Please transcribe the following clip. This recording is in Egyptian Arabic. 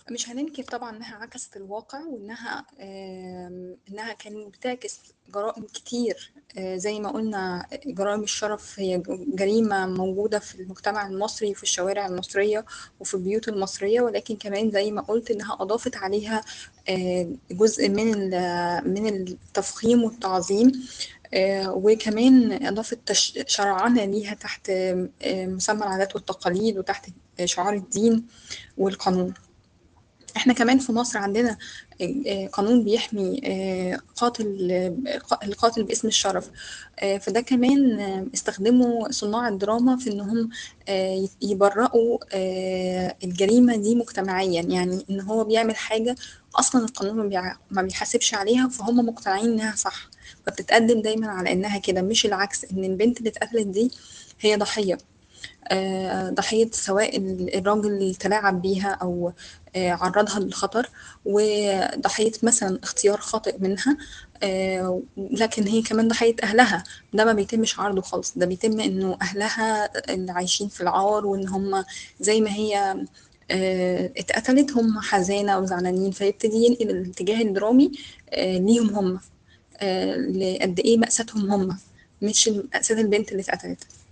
مش هننكر طبعًا إنها عكست الواقع، وإنها آمم، إنها كانت بتعكس جرائم كتير آآ، زي ما قُلنا جرائم الشرف هي ج جريمة موجودة في المجتمع المصري وفي الشوارع المصرية وفي البيوت المصرية، ولكن كمان زي ما قُلت إنها أضافت عليها آآ، جزء من ال من التفخيم والتعظيم آآ، وكمان أضافت تش شرعنة ليها تحت آآ، مسمى العادات والتقاليد وتحت شعار الدين والقانون. إحنا كمان في مصر عندنا آآ، قانون بيحمي آآ، قاتل ق القاتل باسم الشرف آآ، فده كمان استخدمه صُناع الدراما في إنهم آآ، ي يبرئوا آآ، الجريمة دي مجتمعيًا، يعني إن هو بيعمل حاجة أصلًا القانون ما بيع ما بيحاسبش عليها، فهُم مقتنعين إنها صح، فبتتقدم دايمًا على إنها كده، مش العكس إن البنت اللي اتقتلت دي هي ضحية آآ، ضحية سواء ال الراجل اللي تلاعب بيها أو آآ، عرّضها للخطر، وضحية مثلًا اختيار خاطئ منها آآ، لكن هي كمان ضحية أهلها، ده ما بيتمش عرضه خالص، ده بيتم إنه أهلها اللي عايشين في العار وإن هُم زي ما هي آآ، اتقتلت هُم حزانة وزعلانين، فيبتدي ينقل الاتجاه الدرامي آآ، ليهم هُم آآ، لقد إيه مأساتهم هُم، مش ال مأساة البنت اللي اتقتلت.